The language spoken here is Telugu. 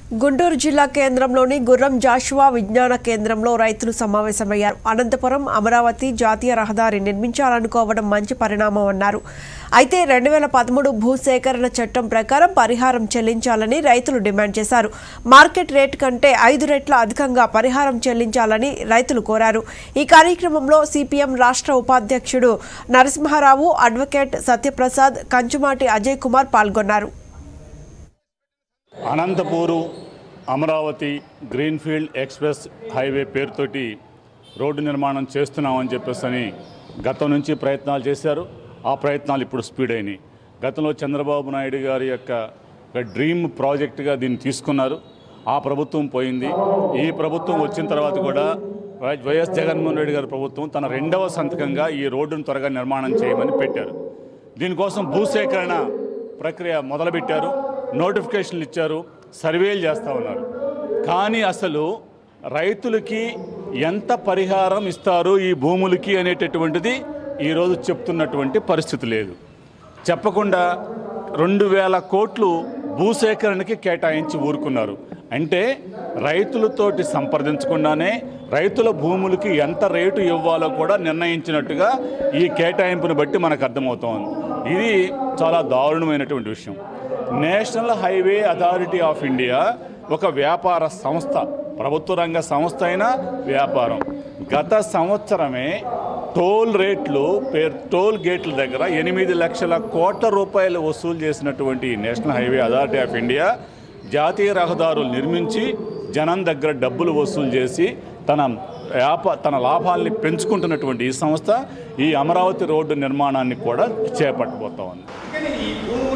గుంటూరు జిల్లా కేంద్రంలోని గుర్రం జాషువా విజ్ఞాన కేంద్రంలో రైతులు సమావేశమయ్యారు అనంతపురం అమరావతి జాతీయ రహదారి నిర్మించాలనుకోవడం మంచి పరిణామం అన్నారు అయితే రెండు వేల పదమూడు భూసేకరణ చట్టం ప్రకారం పరిహారం చెల్లించాలని రైతులు డిమాండ్ చేశారు మార్కెట్ రేట్ కంటే ఐదు రెట్ల అధికంగా పరిహారం చెల్లించాలని రైతులు కోరారు ఈ కార్యక్రమంలో సిపిఎం రాష్ట్ర ఉపాధ్యక్షుడు నరసింహారావు అడ్వకేట్ సత్యప్రసాద్ కంచుమాటి అజయ్ కుమార్ పాల్గొన్నారు Anantapur Amaravati greenfield express highway పేరుతోటి రోడ్డు నిర్మాణం చేస్తున్నామని చెప్పేసి అని గతం నుంచి ప్రయత్నాలు చేశారు ఆ ప్రయత్నాలు ఇప్పుడు స్పీడ్ అయినాయి గతంలో చంద్రబాబు నాయుడు గారి యొక్క ఒక డ్రీమ్ ప్రాజెక్టుగా దీన్ని తీసుకున్నారు ఆ ప్రభుత్వం పోయింది ఈ ప్రభుత్వం వచ్చిన తర్వాత కూడా వై- వైఎస్ జగన్మోహన్ రెడ్డి గారి ప్రభుత్వం తన రెండవ సంతకంగా ఈ రోడ్డును త్వరగా నిర్మాణం చేయమని పెట్టారు దీనికోసం భూసేకరణ ప్రక్రియ మొదలుపెట్టారు నోటిఫికేషన్లు ఇచ్చారు సర్వేలు చేస్తూ ఉన్నారు కానీ అసలు రైతులకి ఎంత పరిహారం ఇస్తారు ఈ భూములకి అనేటటువంటిది ఈరోజు చెప్తున్నటువంటి పరిస్థితి లేదు చెప్పకుండా రెండు వేల కోట్లు భూసేకరణకి కేటాయించి ఊరుకున్నారు అంటే రైతులతోటి సంప్రదించకుండానే రైతుల భూములకి ఎంత రేటు ఇవ్వాలో కూడా నిర్ణయించినట్టుగా ఈ కేటాయింపుని బట్టి మనకు అర్థమవుతోంది ఇది చాలా దారుణమైనటువంటి విషయం national highway authority of India ఒక వ్యాపార సంస్థ ప్రభుత్వ రంగ సంస్థ అయినా వ్యాపారం గత సంవత్సరమే టోల్ రేట్లు పేర్ టోల్ గేట్ల దగ్గర ఎనిమిది లక్షల కోట్ల రూపాయలు వసూలు చేసినటువంటి national highway authority of India జాతీయ రహదారులు నిర్మించి జనం దగ్గర డబ్బులు వసూలు చేసి తన వ్యాప తన లాభాల్ని పెంచుకుంటున్నటువంటి ఈ సంస్థ ఈ అమరావతి రోడ్డు నిర్మాణాన్ని కూడా చేపట్టబోతా ఉంది అందుకని ఈ భూమి